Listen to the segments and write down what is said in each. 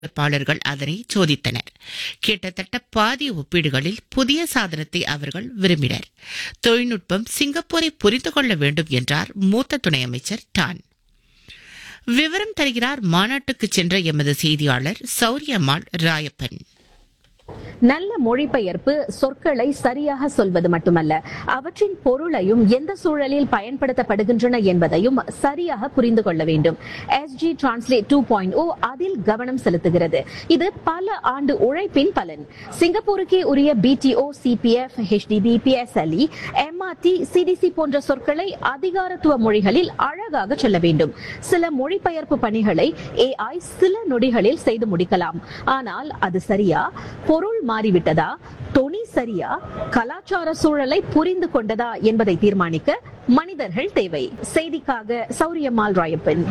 வேட்பாளர்கள் அதனை சோதித்தனர் கிட்டத்தட்ட பாதி ஒப்பீடுகளில் புதிய சாதனத்தை அவர்கள் விரும்பினர் தொழில்நுட்பம் சிங்கப்பூரை புரிந்து கொள்ள வேண்டும் என்றார் மூத்த துணை அமைச்சர் டான் விவரம் தருகிறார் மாநாட்டுக்கு சென்ற எமது செய்தியாளர் சௌரியம்மாள் ராயப்பன் நல்ல மொழிபெயர்ப்பு சொற்களை சரியாக சொல்வது மட்டுமல்ல அவற்றின் பொருளையும் எந்த சூழலில் பயன்படுத்தப்படுகின்றன என்பதையும் சரியாக புரிந்து கொள்ள வேண்டும் SG translate two point O அதில் கவனம் செலுத்துகிறது இது பல ஆண்டு உழைப்பின் பலன் சிங்கப்பூருக்கே உரிய BTO CPF HDB PSLE MRT CDC போன்ற சொற்களை அதிகாரத்துவ மொழிகளில் அழகாக சொல்ல வேண்டும் சில மொழிபெயர்ப்பு பணிகளை ஏஐ சில நொடிகளில் செய்து முடிக்கலாம் ஆனால் அது சரியா பொருள் மாறிவிட்டதா தொனி சரியா கலாச்சார சூழலை புரிந்து கொண்டதா என்பதை தீர்மானிக்க மனிதர்கள் தேவை செய்திக்காக சௌரியம்மாள் ராயப்பன்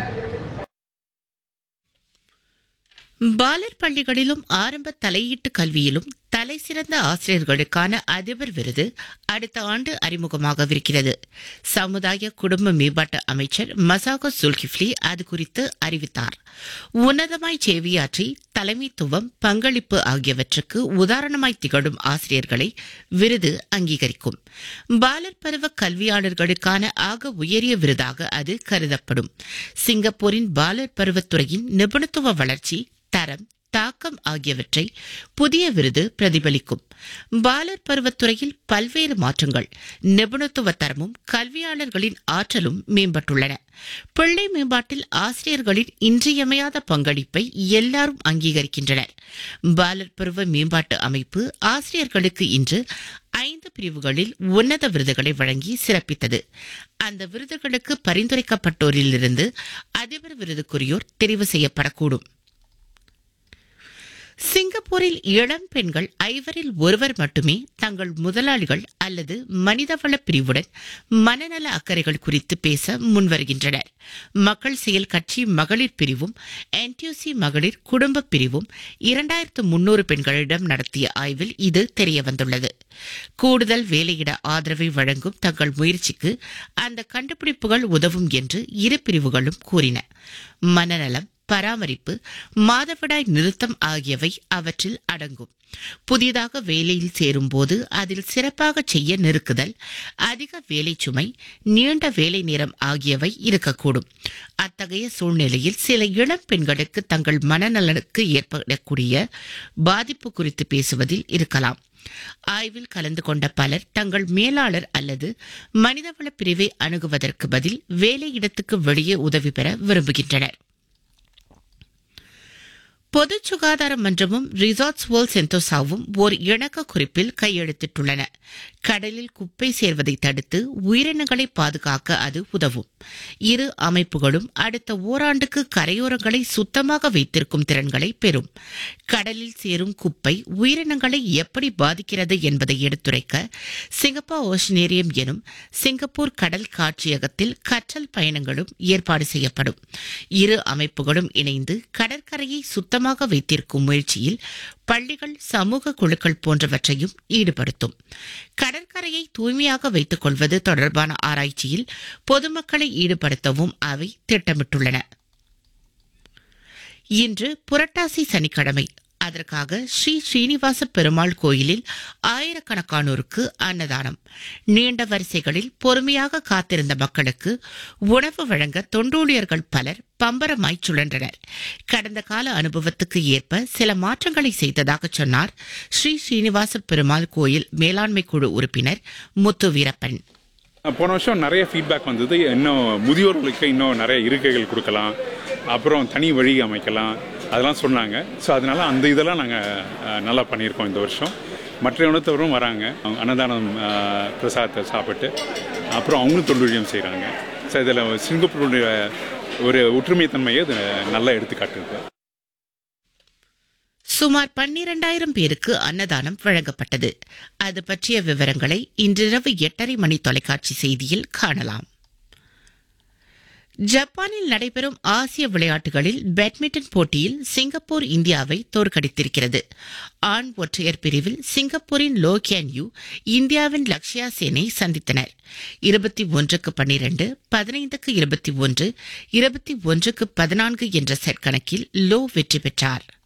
பாலர் பள்ளிகளிலும் ஆரம்ப தலையீட்டு கல்வியிலும் தலை சிறந்த ஆசிரியர்களுக்கான அதிபர் விருது அடுத்த ஆண்டு அறிமுகமாகவிருக்கிறது சமுதாய குடும்ப மேம்பாட்டு அமைச்சர் மசாகோ சுல்கிஃப்லி அது குறித்து அறிவித்தார் உன்னதமாய் சேவையாற்றி தலைமைத்துவம் பங்களிப்பு ஆகியவற்றுக்கு உதாரணமாய் திகழும் ஆசிரியர்களை விருது அங்கீகரிக்கும் பாலர் பருவ கல்வியாளர்களுக்கான ஆக உயரிய விருதாக அது கருதப்படும் சிங்கப்பூரின் பாலர் பருவத்துறையின் நிபுணத்துவ வளர்ச்சி தரம் தாக்கம் ஆகியவற்றை புதிய விருது பிரதிபலிக்கும் பாலர் பருவத்துறையில் பல்வேறு மாற்றங்கள் நிபுணத்துவ தரமும் கல்வியாளர்களின் ஆற்றலும் மேம்பட்டுள்ளன பிள்ளை மேம்பாட்டில் ஆசிரியர்களின் இன்றியமையாத பங்களிப்பை எல்லாரும் அங்கீகரிக்கின்றனர் பாலர் பருவ மேம்பாட்டு அமைப்பு ஆசிரியர்களுக்கு இன்று ஐந்து பிரிவுகளில் உன்னத விருதுகளை வழங்கி சிறப்பித்தது அந்த விருதுகளுக்கு பரிந்துரைக்கப்பட்டோரிலிருந்து அதிபர் விருதுக்குரியோர் தெரிவு செய்யப்படக்கூடும் சிங்கப்பூரில் இளம் பெண்கள் ஐவரில் ஒருவர் மட்டுமே தங்கள் முதலாளிகள் அல்லது மனிதவள பிரிவுடன் மனநல அக்கறைகள் குறித்து பேச முன்வருகின்றனர் மக்கள் செயல் கட்சி மகளிர் பிரிவும் என்டியூசி மகளிர் குடும்ப பிரிவும் இரண்டாயிரத்து முன்னூறு பெண்களிடம் நடத்திய ஆய்வில் இது தெரியவந்துள்ளது கூடுதல் வேலையிட ஆதரவை வழங்கும் தங்கள் முயற்சிக்கு அந்த கண்டுபிடிப்புகள் உதவும் என்று இரு பிரிவுகளும் கூறின மனநலம் பராமரிப்பு மாதவிடாய் நிறுத்தம் ஆகியவை அவற்றில் அடங்கும் புதிதாக வேலையில் சேரும்போது அதில் சிறப்பாக செய்ய நெருக்குதல் அதிக வேலை சுமை நீண்ட வேலை நேரம் ஆகியவை இருக்கக்கூடும் அத்தகைய சூழ்நிலையில் சில இளம் பெண்களுக்கு தங்கள் மனநலனுக்கு ஏற்படக்கூடிய பாதிப்பு குறித்து பேசுவதில் இருக்கலாம் ஆய்வில் கலந்து கொண்ட பலர் தங்கள் மேலாளர் அல்லது மனிதவள பிரிவை அணுகுவதற்கு பதில் வேலையிடத்துக்கு வெளியே உதவி பெற விரும்புகின்றனர் பொது சுகாதார மன்றமும் ரிசார்ட்ஸ் வேர்ல்ட் சென்டோசாவும் ஓர் இணக்க குறிப்பில் கையெழுத்திட்டுள்ளன கடலில் குப்பை சேர்வதை தடுத்து உயிரினங்களை பாதுகாக்க அது உதவும் இரு அமைப்புகளும் அடுத்த ஓராண்டுக்கு கரையோரங்களை சுத்தமாக வைத்திருக்கும் திறன்களை பெறும் கடலில் சேரும் குப்பை உயிரினங்களை எப்படி பாதிக்கிறது என்பதை எடுத்துரைக்க சிங்கப்பூர் ஓஷனேரியம் எனும் சிங்கப்பூர் கடல் காட்சியகத்தில் கற்றல் பயணங்களும் ஏற்பாடு செய்யப்படும் இரு அமைப்புகளும் இணைந்து கடற்கரையை சுத்தமாக வைத்திருக்கும் முயற்சியில் பள்ளிகள் சமூக குழுக்கள் போன்றவற்றையும் ஈடுபடுத்தும் கடற்கரையை தூய்மையாக வைத்துக் கொள்வது தொடர்பான ஆராய்ச்சியில் பொதுமக்களை ஈடுபடுத்தவும் அவை திட்டமிட்டுள்ளன இன்று புரட்டாசி சனிக்கிழமை அதற்காக ஸ்ரீ ஸ்ரீனிவாச பெருமாள் கோயிலில் ஆயிரக்கணக்கானோருக்கு அன்னதானம் நீண்ட வரிசைகளில் பொறுமையாக காத்திருந்த மக்களுக்கு உணவு வழங்க தொண்டூழியர்கள் பலர் பம்பரமாய் சுழன்றனர் கடந்த கால அனுபவத்துக்கு ஏற்ப சில மாற்றங்களை செய்ததாக சொன்னார் ஸ்ரீ ஸ்ரீனிவாச பெருமாள் கோயில் மேலாண்மை குழு உறுப்பினர் முத்து வீரப்பன் போன வருஷம் நிறைய ஃபீட்பேக் வந்தது இன்னும் முதியோர்களுக்கு இன்னும் நிறைய இருக்கைகள் கொடுக்கலாம் அப்புறம் தனி வழி அமைக்கலாம் அதெல்லாம் சொன்னாங்க ஸோ அதனால அந்த இதெல்லாம் நாங்கள் நல்லா பண்ணியிருக்கோம் இந்த வருஷம் மற்ற இனத்தவரும் வராங்க அவங்க அன்னதானம் அஹ், பிரசாதத்தை சாப்பிட்டு அப்புறம் அவங்களும் தொழிலும் செய்கிறாங்க ஸோ இதில் சிங்கப்பூருடைய ஒரு ஒற்றுமைத்தன்மையை இது நல்லா எடுத்து காட்டுது சுமார் பன்னிரண்டாயிரம் பேருக்கு அன்னதானம் வழங்கப்பட்டது அது பற்றிய விவரங்களை இன்றிரவு எட்டரை மணி தொலைக்காட்சி செய்தியில் காணலாம் ஜப்பானில் நடைபெறும் ஆசிய விளையாட்டுகளில் பேட்மிண்டன் போட்டியில் சிங்கப்பூர் இந்தியாவை தோற்கடித்திருக்கிறது ஆண் ஒற்றையர் பிரிவில் சிங்கப்பூரின் லோ கேன் யூ இந்தியாவின் லக்ஷயா சேனை சந்தித்தனர் இருபத்தி ஒன்றுக்கு பன்னிரண்டு பதினைந்துக்கு இருபத்தி ஒன்று இருபத்தி ஒன்றுக்கு பதினான்கு என்ற செட் கணக்கில் லோ வெற்றி பெற்றார்